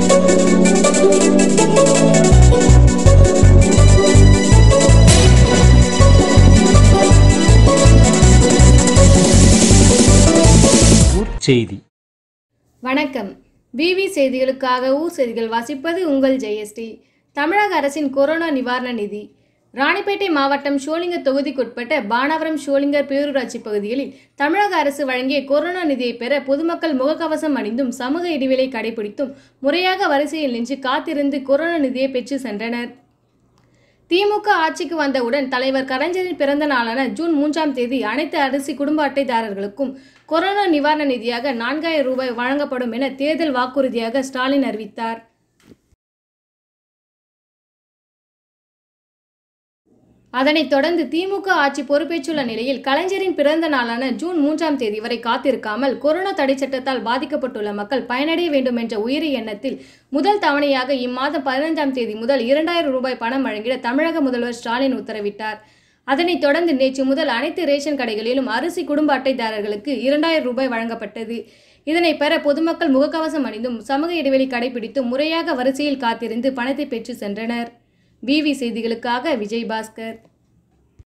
செய்தி வணக்கம் விவி செய்திகளுக்காக ஊர் செய்திகள் வாசிப்பது உங்கள் ஜெயஸ்ரீ தமிழக அரசின் கொரோனா நிவாரண நிதி ராணிப்பேட்டை மாவட்டம் ஷோலிங்கர் தொகுதிக்குட்பட்ட பானாவரம் ஷோலிங்கர் பேரூராட்சி பகுதிகளில் தமிழக அரசு வழங்கிய கொரோனா நிதியை பெற பொதுமக்கள் முகக்கவசம் அணிந்தும் சமூக இடைவெளி கடைபிடித்தும் முறையாக வரிசையில் நின்று காத்திருந்து கொரோனா நிதியை பெற்று சென்றனர் திமுக ஆட்சிக்கு வந்தவுடன் தலைவர் கலைஞரின் பிறந்த நாளான ஜூன் மூன்றாம் தேதி அனைத்து அரிசி குடும்ப அட்டைதாரர்களுக்கும் கொரோனா நிவாரண நிதியாக நான்காயிரம் ரூபாய் வழங்கப்படும் என தேர்தல் வாக்குறுதியாக ஸ்டாலின் அறிவித்தார் அதனைத் தொடர்ந்து திமுக ஆட்சி பொறுப்பேற்றுள்ள நிலையில் கலைஞரின் பிறந்த நாளான ஜூன் மூன்றாம் தேதி வரை காத்திருக்காமல் கொரோனா தடை சட்டத்தால் பாதிக்கப்பட்டுள்ள மக்கள் பயனடைய வேண்டும் என்ற உயிரி எண்ணத்தில் முதல் தவணையாக இம்மாதம் பதினைந்தாம் தேதி முதல் இரண்டாயிரம் ரூபாய் பணம் வழங்கிட தமிழக முதல்வர் ஸ்டாலின் உத்தரவிட்டார் அதனைத் தொடர்ந்து நேற்று முதல் அனைத்து ரேஷன் கடைகளிலும் அரிசி குடும்ப அட்டைதாரர்களுக்கு இரண்டாயிரம் ரூபாய் வழங்கப்பட்டது இதனை பெற பொதுமக்கள் முகக்கவசம் அணிந்தும் சமூக இடைவெளி கடைபிடித்தும் முறையாக வரிசையில் காத்திருந்து பணத்தை பெற்று சென்றனர் பிவி செய்திகளுக்காக விஜய் பாஸ்கர்